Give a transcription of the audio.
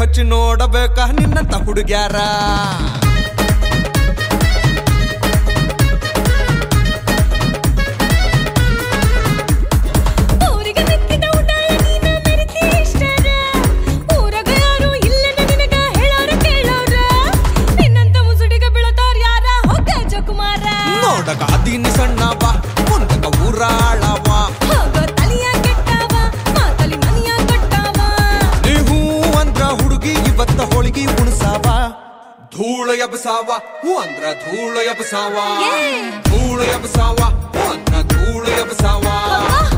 ಕಚ್ಚಿ ನೋಡಬೇಕ ನಿನ್ನಂತ ಹುಡುಗ್ಯಾರ ಊರಿಗೆ ಮೆಕ್ಕಿದ ಉಡಾಳ ನೀನ ಮೆರಿತಿ ಇಷ್ಟರ ಊರಾಗ ಯಾರು ಇಲ್ಲನ ನಿನಗ ಹೇಳೋರ ಕೇಳೋರ ನಿನ್ನಂತ ಮುಸುಡಿಗ ಬೀಳತಾರ ಯಾರ ಹೋಗ ಜಕುಮಾರ ನೋಡಕ ಅದೀನಿ ಸಣ್ಣವ ಮುಂದಕ ಊರಾಳವ ಹೋಗೋ ತಲಿಯ ಕೆಟ್ಟವ ಮಾತಲಿ ಮನಿಯ ಕೊಟ್ಟವ ನೀ ಹೂ ಅಂದ್ರ ಹುಡುಗಿ ಇವತ್ತ ಹೋಳಿಗೆ ಉಣಸಾವ ಧೂಳ ಎಬ್ಸಾವ ಹೂ ಅಂದ್ರ ಧೂಳ ಎಬ್ಸಾವ ಏ. ಧೂಳ ಎಬ್ಸಾವ ಹೂ ಅಂದ್ರ ಧೂಳ ಎಬ್ಸಾವ ಅಬ್ಬಾ